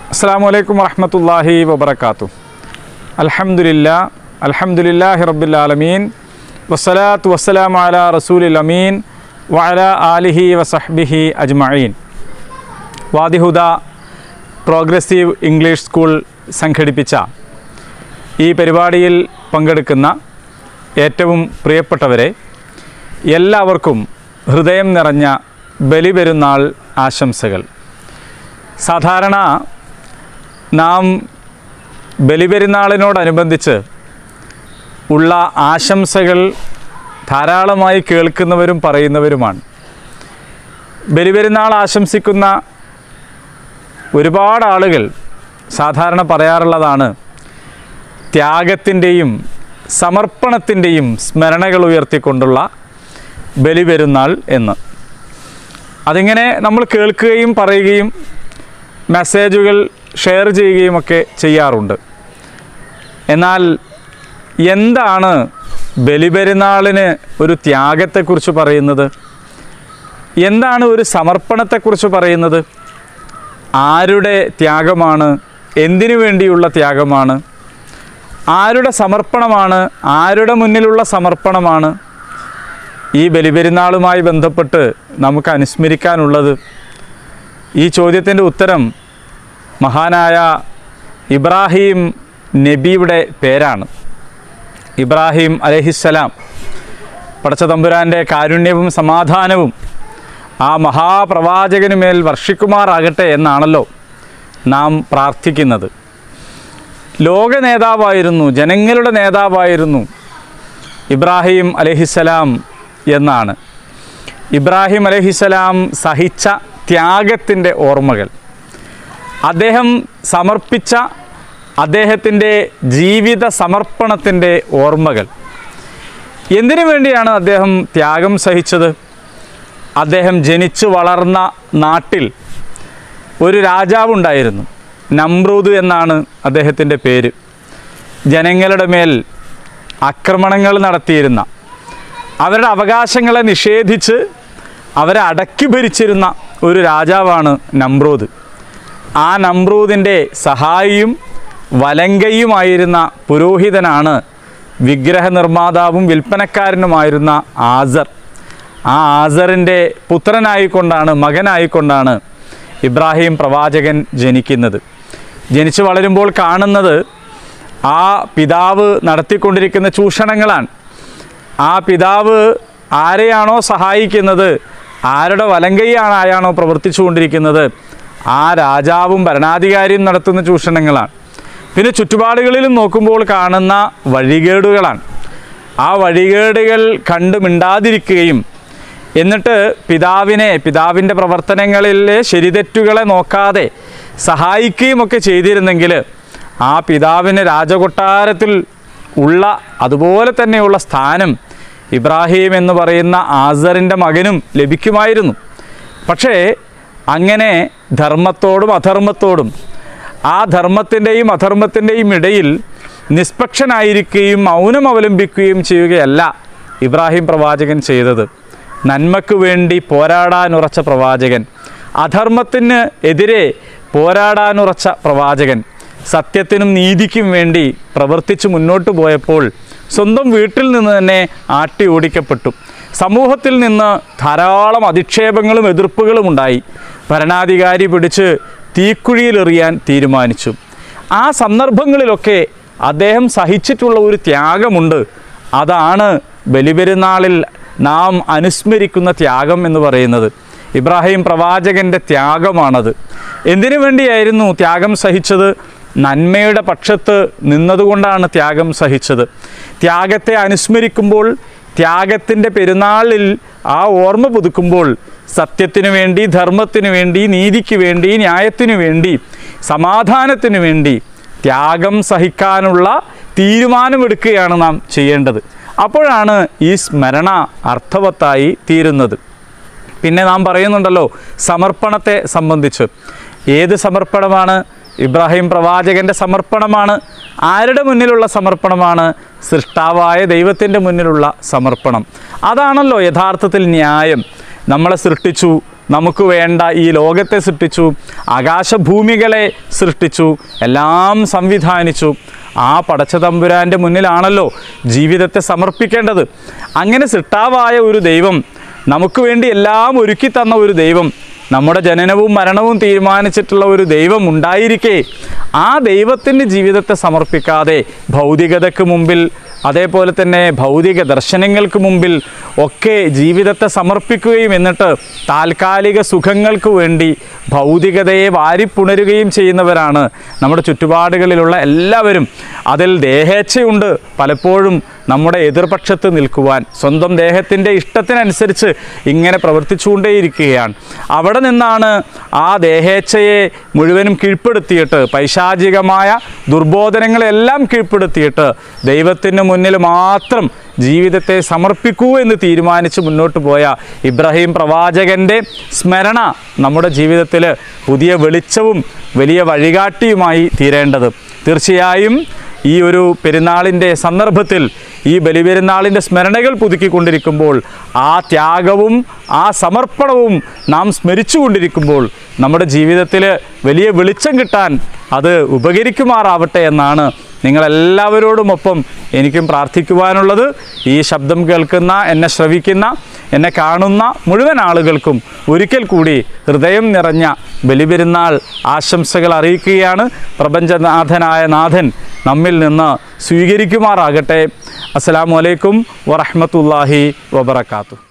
അസ്സാം വലൈക്കും വറഹമത്തല്ലാഹി വബർക്കാത്തു അൽഹംദുലില്ലാ അൽഹംദുലില്ലാഹി റബ്ബിലാലമീൻ വസ്സലാത്തു വസ്സലാം അല റസൂലിൽ അമീൻ വഅല ആലിഹി വസഹ്ബിഹി അജ്മഈൻ വാദിഹുദ പ്രോഗ്രസീവ് ഇംഗ്ലീഷ് സ്കൂൾ സംഘടിപ്പിച്ച ഈ പരിപാടിയിൽ പങ്കെടുക്കുന്ന ഏറ്റവും പ്രിയപ്പെട്ടവരെ എല്ലാവർക്കും ഹൃദയം നിറഞ്ഞ ബലിപെരുന്നാൾ ആശംസകൾ സാധാരണ നാം ബലിപെരുന്നാളിനോടനുബന്ധിച്ച് ഉള്ള ആശംസകൾ ധാരാളമായി കേൾക്കുന്നവരും പറയുന്നവരുമാണ് ബലിപെരുന്നാൾ ആശംസിക്കുന്ന ഒരുപാട് ആളുകൾ സാധാരണ പറയാറുള്ളതാണ് ത്യാഗത്തിൻ്റെയും സമർപ്പണത്തിൻ്റെയും സ്മരണകൾ ഉയർത്തിക്കൊണ്ടുള്ള ബലിപെരുന്നാൾ എന്ന് അതിങ്ങനെ നമ്മൾ കേൾക്കുകയും പറയുകയും മെസ്സേജുകൾ ഷെയർ ചെയ്യുകയും ഒക്കെ ചെയ്യാറുണ്ട് എന്നാൽ എന്താണ് ബലിപെരുന്നാളിന് ഒരു ത്യാഗത്തെക്കുറിച്ച് പറയുന്നത് എന്താണ് ഒരു സമർപ്പണത്തെക്കുറിച്ച് പറയുന്നത് ആരുടെ ത്യാഗമാണ് എന്തിനു വേണ്ടിയുള്ള ത്യാഗമാണ് ആരുടെ സമർപ്പണമാണ് ആരുടെ മുന്നിലുള്ള സമർപ്പണമാണ് ഈ ബലിപെരുന്നാളുമായി ബന്ധപ്പെട്ട് നമുക്ക് അനുസ്മരിക്കാനുള്ളത് ഈ ചോദ്യത്തിൻ്റെ ഉത്തരം മഹാനായ ഇബ്രാഹിം നബിയുടെ പേരാണ് ഇബ്രാഹിം അലഹിസ്സലാം പടച്ച തമ്പുരാൻ്റെ കാരുണ്യവും സമാധാനവും ആ മഹാപ്രവാചകന് മേൽ വർഷിക്കുമാറാകട്ടെ എന്നാണല്ലോ നാം പ്രാർത്ഥിക്കുന്നത് ലോക നേതാവായിരുന്നു ജനങ്ങളുടെ നേതാവായിരുന്നു ഇബ്രാഹിം അലഹിസ്സലാം എന്നാണ് ഇബ്രാഹിം അലഹിസ്സലാം സഹിച്ച ത്യാഗത്തിൻ്റെ ഓർമ്മകൾ അദ്ദേഹം സമർപ്പിച്ച അദ്ദേഹത്തിൻ്റെ ജീവിത സമർപ്പണത്തിൻ്റെ ഓർമ്മകൾ എന്തിനു വേണ്ടിയാണ് അദ്ദേഹം ത്യാഗം സഹിച്ചത് അദ്ദേഹം ജനിച്ചു വളർന്ന നാട്ടിൽ ഒരു രാജാവുണ്ടായിരുന്നു നമ്രൂദ് എന്നാണ് അദ്ദേഹത്തിൻ്റെ പേര് ജനങ്ങളുടെ മേൽ ആക്രമണങ്ങൾ നടത്തിയിരുന്ന അവരുടെ അവകാശങ്ങളെ നിഷേധിച്ച് അവരെ അടക്കി ഭരിച്ചിരുന്ന ഒരു രാജാവാണ് നമ്രൂദ് ആ നമ്രൂദിൻ്റെ സഹായിയും വലങ്കയുമായിരുന്ന പുരോഹിതനാണ് വിഗ്രഹ നിർമ്മാതാവും വിൽപ്പനക്കാരനുമായിരുന്ന ആസർ ആ ആസറിൻ്റെ പുത്രനായിക്കൊണ്ടാണ് മകനായിക്കൊണ്ടാണ് ഇബ്രാഹിം പ്രവാചകൻ ജനിക്കുന്നത് ജനിച്ചു വളരുമ്പോൾ കാണുന്നത് ആ പിതാവ് നടത്തിക്കൊണ്ടിരിക്കുന്ന ചൂഷണങ്ങളാണ് ആ പിതാവ് ആരെയാണോ സഹായിക്കുന്നത് ആരുടെ വലങ്കൈയാണ് ആയാണോ പ്രവർത്തിച്ചു കൊണ്ടിരിക്കുന്നത് ആ രാജാവും ഭരണാധികാരിയും നടത്തുന്ന ചൂഷണങ്ങളാണ് പിന്നെ ചുറ്റുപാടുകളിലും നോക്കുമ്പോൾ കാണുന്ന വഴികേടുകളാണ് ആ വഴികേടുകൾ കണ്ടു മിണ്ടാതിരിക്കുകയും എന്നിട്ട് പിതാവിനെ പിതാവിൻ്റെ പ്രവർത്തനങ്ങളിലെ ശരിതെറ്റുകളെ നോക്കാതെ സഹായിക്കുകയും ഒക്കെ ചെയ്തിരുന്നെങ്കിൽ ആ പിതാവിന് രാജകൊട്ടാരത്തിൽ ഉള്ള അതുപോലെ തന്നെയുള്ള സ്ഥാനം ഇബ്രാഹിം എന്ന് പറയുന്ന ആസറിൻ്റെ മകനും ലഭിക്കുമായിരുന്നു പക്ഷേ അങ്ങനെ ധർമ്മത്തോടും അധർമ്മത്തോടും ആ ധർമ്മത്തിൻ്റെയും അധർമ്മത്തിൻ്റെയും ഇടയിൽ നിഷ്പക്ഷനായിരിക്കുകയും മൗനം അവലംബിക്കുകയും ചെയ്യുകയല്ല ഇബ്രാഹിം പ്രവാചകൻ ചെയ്തത് നന്മയ്ക്ക് വേണ്ടി പോരാടാനുറച്ച പ്രവാചകൻ അധർമ്മത്തിന് എതിരെ പോരാടാനുറച്ച പ്രവാചകൻ സത്യത്തിനും നീതിക്കും വേണ്ടി പ്രവർത്തിച്ച് മുന്നോട്ട് പോയപ്പോൾ സ്വന്തം വീട്ടിൽ നിന്ന് തന്നെ ആട്ടി ഓടിക്കപ്പെട്ടു സമൂഹത്തിൽ നിന്ന് ധാരാളം അധിക്ഷേപങ്ങളും എതിർപ്പുകളും ഉണ്ടായി ഭരണാധികാരി പിടിച്ച് തീക്കുഴിയിലെറിയാൻ തീരുമാനിച്ചു ആ സന്ദർഭങ്ങളിലൊക്കെ അദ്ദേഹം സഹിച്ചിട്ടുള്ള ഒരു ത്യാഗമുണ്ട് അതാണ് ബലിപെരുന്നാളിൽ നാം അനുസ്മരിക്കുന്ന ത്യാഗം എന്ന് പറയുന്നത് ഇബ്രാഹിം പ്രവാചകൻ്റെ ത്യാഗമാണത് എന്തിനു വേണ്ടിയായിരുന്നു ത്യാഗം സഹിച്ചത് നന്മയുടെ പക്ഷത്ത് നിന്നതുകൊണ്ടാണ് ത്യാഗം സഹിച്ചത് ത്യാഗത്തെ അനുസ്മരിക്കുമ്പോൾ ത്യാഗത്തിൻ്റെ പെരുന്നാളിൽ ആ ഓർമ്മ പുതുക്കുമ്പോൾ സത്യത്തിനു വേണ്ടി ധർമ്മത്തിനു വേണ്ടി നീതിക്ക് വേണ്ടി ന്യായത്തിനു വേണ്ടി സമാധാനത്തിനു വേണ്ടി ത്യാഗം സഹിക്കാനുള്ള തീരുമാനമെടുക്കുകയാണ് നാം ചെയ്യേണ്ടത് അപ്പോഴാണ് ഈ സ്മരണ അർത്ഥവത്തായി തീരുന്നത് പിന്നെ നാം പറയുന്നുണ്ടല്ലോ സമർപ്പണത്തെ സംബന്ധിച്ച് ഏത് സമർപ്പണമാണ് ഇബ്രാഹിം പ്രവാചകൻ്റെ സമർപ്പണമാണ് ആരുടെ മുന്നിലുള്ള സമർപ്പണമാണ് സൃഷ്ടാവായ ദൈവത്തിൻ്റെ മുന്നിലുള്ള സമർപ്പണം അതാണല്ലോ യഥാർത്ഥത്തിൽ ന്യായം നമ്മളെ സൃഷ്ടിച്ചു നമുക്ക് വേണ്ട ഈ ലോകത്തെ സൃഷ്ടിച്ചു ആകാശഭൂമികളെ സൃഷ്ടിച്ചു എല്ലാം സംവിധാനിച്ചു ആ പടച്ച തമ്പുരാൻ്റെ മുന്നിലാണല്ലോ ജീവിതത്തെ സമർപ്പിക്കേണ്ടത് അങ്ങനെ സിട്ടാവായ ഒരു ദൈവം നമുക്ക് വേണ്ടി എല്ലാം ഒരുക്കി തന്ന ഒരു ദൈവം നമ്മുടെ ജനനവും മരണവും തീരുമാനിച്ചിട്ടുള്ള ഒരു ദൈവം ഉണ്ടായിരിക്കെ ആ ദൈവത്തിൻ്റെ ജീവിതത്തെ സമർപ്പിക്കാതെ ഭൗതികതയ്ക്ക് മുമ്പിൽ അതേപോലെ തന്നെ ഭൗതിക ദർശനങ്ങൾക്ക് മുമ്പിൽ ഒക്കെ ജീവിതത്തെ സമർപ്പിക്കുകയും എന്നിട്ട് താൽക്കാലിക സുഖങ്ങൾക്ക് വേണ്ടി ഭൗതികതയെ വാരിപ്പുണരുകയും ചെയ്യുന്നവരാണ് നമ്മുടെ ചുറ്റുപാടുകളിലുള്ള എല്ലാവരും അതിൽ ദേഹേച്ഛയുണ്ട് പലപ്പോഴും നമ്മുടെ എതിർപക്ഷത്ത് നിൽക്കുവാൻ സ്വന്തം ദേഹത്തിൻ്റെ ഇഷ്ടത്തിനനുസരിച്ച് ഇങ്ങനെ പ്രവർത്തിച്ചുകൊണ്ടേയിരിക്കുകയാണ് അവിടെ നിന്നാണ് ആ ദേഹേച്ഛയെ മുഴുവനും കീഴ്പ്പെടുത്തിയിട്ട് പൈശാചികമായ ദുർബോധനങ്ങളെല്ലാം കീഴ്പ്പെടുത്തിയിട്ട് ദൈവത്തിന് മുന്നിൽ മാത്രം ജീവിതത്തെ സമർപ്പിക്കൂ എന്ന് തീരുമാനിച്ച് മുന്നോട്ട് പോയ ഇബ്രാഹിം പ്രവാചകൻ്റെ സ്മരണ നമ്മുടെ ജീവിതത്തിൽ പുതിയ വെളിച്ചവും വലിയ വഴികാട്ടിയുമായി തീരേണ്ടത് തീർച്ചയായും ഈ ഒരു പെരുന്നാളിൻ്റെ സന്ദർഭത്തിൽ ഈ ബലിപെരുന്നാളിൻ്റെ സ്മരണകൾ പുതുക്കിക്കൊണ്ടിരിക്കുമ്പോൾ ആ ത്യാഗവും ആ സമർപ്പണവും നാം സ്മരിച്ചുകൊണ്ടിരിക്കുമ്പോൾ നമ്മുടെ ജീവിതത്തിൽ വലിയ വെളിച്ചം കിട്ടാൻ അത് ഉപകരിക്കുമാറാവട്ടെ എന്നാണ് നിങ്ങളെല്ലാവരോടുമൊപ്പം എനിക്കും പ്രാർത്ഥിക്കുവാനുള്ളത് ഈ ശബ്ദം കേൾക്കുന്ന എന്നെ ശ്രവിക്കുന്ന എന്നെ കാണുന്ന മുഴുവൻ ആളുകൾക്കും ഒരിക്കൽ കൂടി ഹൃദയം നിറഞ്ഞ ബലിപെരുന്നാൾ ആശംസകൾ അറിയിക്കുകയാണ് പ്രപഞ്ചനാഥനായ നാഥൻ നമ്മിൽ നിന്ന് സ്വീകരിക്കുമാറാകട്ടെ അസ്സലാമു അലൈക്കും വറഹ്മത്തുള്ളാഹി വബറകാതുഹു